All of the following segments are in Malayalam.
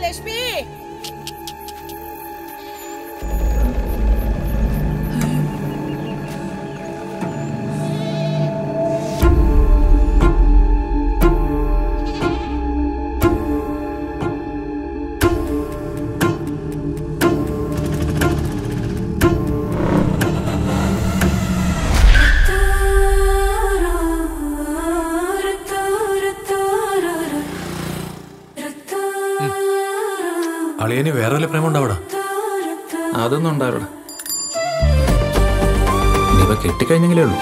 ലക്ഷ്മി അളിയന് വേറെ വല്ല പ്രേമം ഉണ്ടാവടാ അതൊന്നും ഉണ്ടാവില്ല ഇനിയിപ്പോ കെട്ടിക്കഴിഞ്ഞെങ്കിലേ ഉള്ളൂ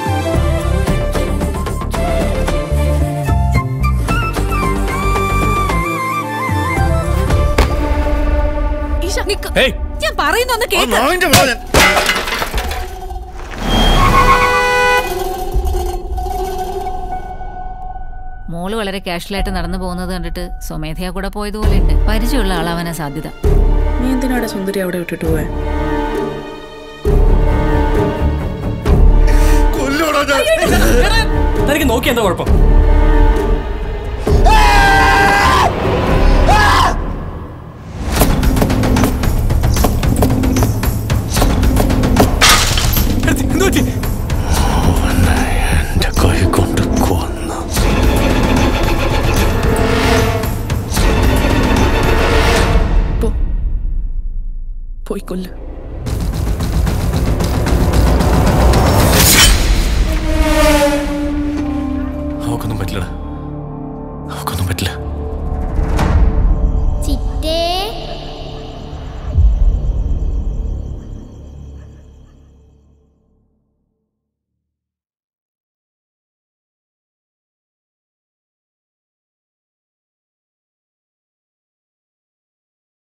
ഈശ, നിക്ക്. ഏയ് ഞാൻ പറയുന്നൊന്ന് കേക്ക് മോള് വളരെ കാഷ്വലായിട്ട് നടന്നു പോകുന്നത് കണ്ടിട്ട് സ്വമേധയാ കൂടെ പോയതുപോലെയുണ്ട് പരിചയമുള്ള ആളാവാനാ സാധ്യത നീ എന്തിനാടെ സുന്ദരി അവിടെ വിട്ടിട്ട് പോയെ തനിക്ക് നോക്കി എന്താ കുഴപ്പം എന്ത് പറ്റി എന്റെ കൈ കൊണ്ട് കൊന്നു പോ പോയി കൊല്ല് അവക്കൊന്നും പറ്റില്ലടാ അവക്കൊന്നും പറ്റില്ല ചിറ്റേ